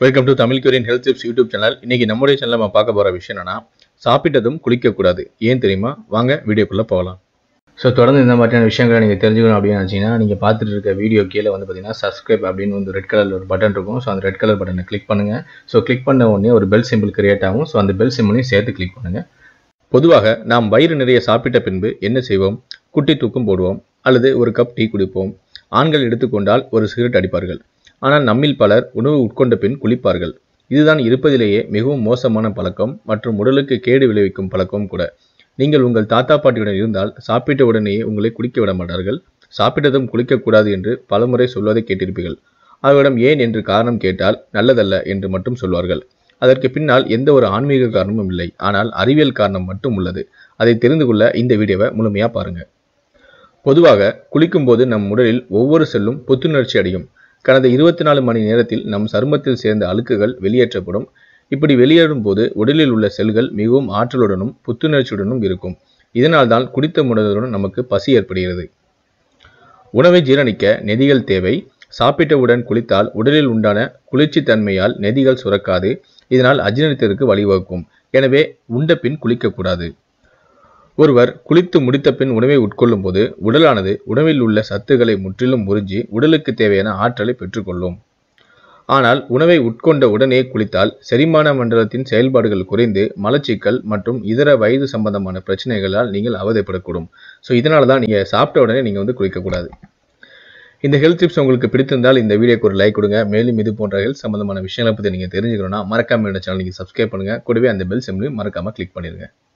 welcome to Tamil Korean health tips YouTube channel இன்னைக்கு நம்முடைய சேனல்ல நம்ம பார்க்க போற விஷயம் என்னன்னா சாப்பிட்டதும் குளிக்கக்கூடாது ஏன் தெரியுமா வாங்க வீடியோக்குள்ள போகலாம் ஸோ தொடர்ந்து இந்த மாதிரியான விஷயங்களை நீங்கள் தெரிஞ்சுக்கணும் அப்படின்னு நினச்சிங்கன்னா நீங்கள் பார்த்துட்டு இருக்க வீடியோ கீழே வந்து பார்த்தீங்கன்னா சப்ஸ்கிரைப் அப்படின்னு வந்து ரெட் கலரில் ஒரு பட்டன் இருக்கும் ஸோ அந்த ரெட் கலர் பட்டனை கிளிக் பண்ணுங்கள் ஸோ கிளிக் பண்ண உடனே ஒரு பெல் சிம்பிள் கிரியேட் ஆகும் ஸோ அந்த பெல் சிம்பிளையும் சேர்த்து கிளிக் பண்ணுங்கள் பொதுவாக நாம் வயிறு நிறைய சாப்பிட்ட பின்பு என்ன செய்வோம் குட்டி தூக்கம் போடுவோம் அல்லது ஒரு கப் டீ குடிப்போம் ஆண்கள் எடுத்துக்கொண்டால் ஒரு சிகரெட் அடிப்பார்கள் ஆனால் நம்மில் பலர் உணவு உட்கொண்ட பின் குளிப்பார்கள் இதுதான் இருப்பதிலேயே மிகவும் மோசமான பழக்கம் மற்றும் உடலுக்கு கேடு விளைவிக்கும் பழக்கம் கூட நீங்கள் உங்கள் தாத்தா பாட்டியுடன் இருந்தால் சாப்பிட்ட உடனேயே உங்களை குளிக்க விட மாட்டார்கள் சாப்பிட்டதும் குளிக்கக்கூடாது என்று பலமுறை சொல்வதை கேட்டிருப்பீர்கள் அவரிடம் ஏன் என்று காரணம் கேட்டால் நல்லதல்ல என்று மட்டும் சொல்வார்கள் அதற்கு பின்னால் எந்த ஒரு ஆன்மீக காரணமும் இல்லை ஆனால் அறிவியல் காரணம் மட்டும் உள்ளது அதை தெரிந்து கொள்ள இந்த வீடியோவை முழுமையா பாருங்க பொதுவாக குளிக்கும்போது நம் உடலில் ஒவ்வொரு செல்லும் புத்துணர்ச்சி அடையும் கடந்த இருபத்தி நாலு மணி நேரத்தில் நம் சருமத்தில் சேர்ந்த அழுக்குகள் வெளியேற்றப்படும் இப்படி வெளியேறும் போது உடலில் உள்ள செல்கள் மிகவும் ஆற்றலுடனும் புத்துணர்ச்சியுடனும் இருக்கும் இதனால்தான் குடித்த உணவுடன் நமக்கு பசி ஏற்படுகிறது உணவை ஜீரணிக்க நெதிகள் தேவை சாப்பிட்டவுடன் குளித்தால் உடலில் உண்டான குளிர்ச்சி தன்மையால் நெதிகள் சுரக்காது இதனால் அஜீரணத்திற்கு வழிவகுக்கும் எனவே உண்ட பின் குளிக்கக்கூடாது ஒருவர் குளித்து முடித்த பின் உணவை உட்கொள்ளும் போது உடலானது உணவில் உள்ள சத்துக்களை முற்றிலும் உறிஞ்சி உடலுக்கு தேவையான ஆற்றலை பெற்றுக்கொள்ளும் ஆனால் உணவை உட்கொண்ட உடனே குளித்தால் செரிமான மண்டலத்தின் செயல்பாடுகள் குறைந்து மலச்சிக்கல் மற்றும் இதர வயது சம்பந்தமான பிரச்சனைகளால் நீங்கள் அவதைப்படக்கூடும் ஸோ இதனால தான் நீங்கள் சாப்பிட்ட உடனே நீங்கள் வந்து குளிக்கக்கூடாது இந்த ஹெல்த் டிப்ஸ் உங்களுக்கு பிடித்திருந்தால் இந்த வீடியோக்கு ஒரு லைக் கொடுங்க மேலும் இது போன்ற ஹெல்த் சம்பந்தமான விஷயங்களை பற்றி நீங்கள் தெரிஞ்சுக்கணும்னா மறக்காம இந்த சேனல் நீங்கள் சப்ஸ்கிரைப் பண்ணுங்க கூடவே அந்த பெல் சிம்லையும் மறக்காம கிளிக் பண்ணிடுங்க